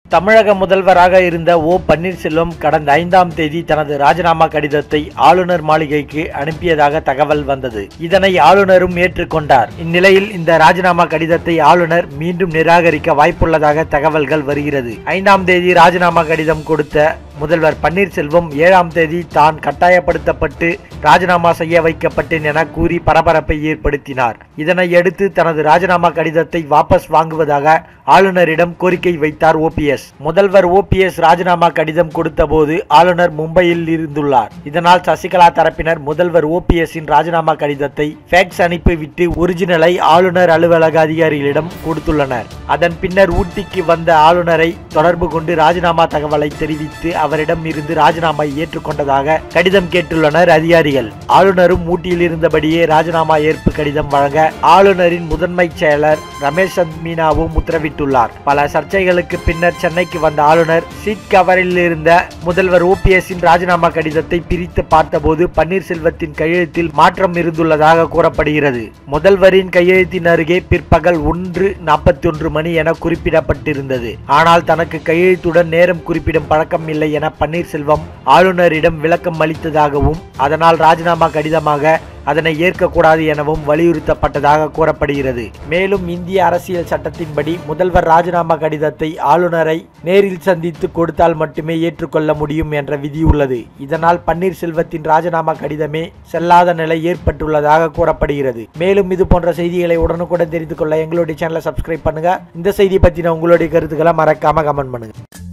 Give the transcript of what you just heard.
தமிழக முதல்வராக இருந்த ஓ பன்னீர்செல்வம் கடந்த ஐந்தாம் தேதி தனது ராஜினாமா கடிதத்தை ஆளுநர் மாளிகைக்கு அனுப்பியதாக தகவல் வந்தது இதனை ஆளுநரும் ஏற்றுக்கொண்டார் இந்நிலையில் இந்த ராஜினாமா கடிதத்தை ஆளுநர் மீண்டும் நிராகரிக்க வாய்ப்புள்ளதாக தகவல்கள் வருகிறது ஐந்தாம் தேதி ராஜினாமா கடிதம் கொடுத்த முதல்வர் பன்னீர்செல்வம் ஏழாம் தேதி தான் கட்டாயப்படுத்தப்பட்டு ராஜினாமா செய்ய வைக்கப்பட்டேன் என கூறி பரபரப்பை ஏற்படுத்தினார் இதனையடுத்து தனது ராஜினாமா கடிதத்தை வாபஸ் வாங்குவதாக ஆளுநரிடம் கோரிக்கை வைத்தார் ஓபிஎஸ் முதல்வர் ஓபிஎஸ் ராஜினாமா கடிதம் கொடுத்தபோது ஆளுநர் மும்பையில் இருந்துள்ளார் இதனால் சசிகலா தரப்பினர் முதல்வர் ஓபிஎஸ்ஸின் ராஜினாமா கடிதத்தை ஃபேக்ஸ் அனுப்பிவிட்டு ஒரிஜினலை ஆளுநர் அலுவலக அதிகாரிகளிடம் கொடுத்துள்ளனர் அதன் பின்னர் ஊட்டிக்கு வந்த ஆளுநரை தொடர்பு கொண்டு ராஜினாமா தகவலை தெரிவித்து அவரிடம் இருந்து ராஜினாமா ஏற்றுக்கொண்டதாக கடிதம் கேட்டுள்ளனர் அதிகாரிகள் ஆளுநரும் ஊட்டியில் இருந்தபடியே ராஜினாமா ஏற்பு கடிதம் வழங்க ஆளுநரின் முதன்மை செயலர் ரமேஷ் சந்த் மீனாவும் உத்தரவிட்டுள்ளார் பல சர்ச்சைகளுக்கு பின்னர் சென்னைக்கு வந்த ஆளுநர் சீட் கவரில் இருந்த முதல்வர் ஓபிஎஸ்ஸின் ராஜினாமா கடிதத்தை பிரித்து பார்த்தபோது பன்னீர்செல்வத்தின் கையெழுத்தில் மாற்றம் இருந்துள்ளதாக கூறப்படுகிறது முதல்வரின் கையெழுத்தின் அருகே பிற்பகல் ஒன்று நாற்பத்தி ஒன்று மணி என குறிப்பிடப்பட்டிருந்தது ஆனால் தனக்கு கையெழுத்துடன் நேரம் குறிப்பிடும் பழக்கம் இல்லை என பன்னீர்செல்வம் ஆளுநரிடம் விளக்கம் அளித்ததாகவும் அதனால் ராஜினாமா கடிதமாக அதனை ஏற்கக்கூடாது எனவும் வலியுறுத்தப்பட்டதாக கூறப்படுகிறது மேலும் இந்திய அரசியல் சட்டத்தின்படி முதல்வர் ராஜினாமா கடிதத்தை ஆளுநரை நேரில் சந்தித்து கொடுத்தால் மட்டுமே ஏற்றுக்கொள்ள முடியும் என்ற விதி உள்ளது இதனால் பன்னீர்செல்வத்தின் ராஜினாமா கடிதமே செல்லாத நிலை ஏற்பட்டுள்ளதாக கூறப்படுகிறது மேலும் இது போன்ற செய்திகளை உடனுக்குடன் தெரிந்து கொள்ள எங்களுடைய சேனலை சப்ஸ்கிரைப் பண்ணுங்க இந்த செய்தி பற்றின உங்களுடைய கருத்துக்களை மறக்காம கமெண்ட் பண்ணுங்க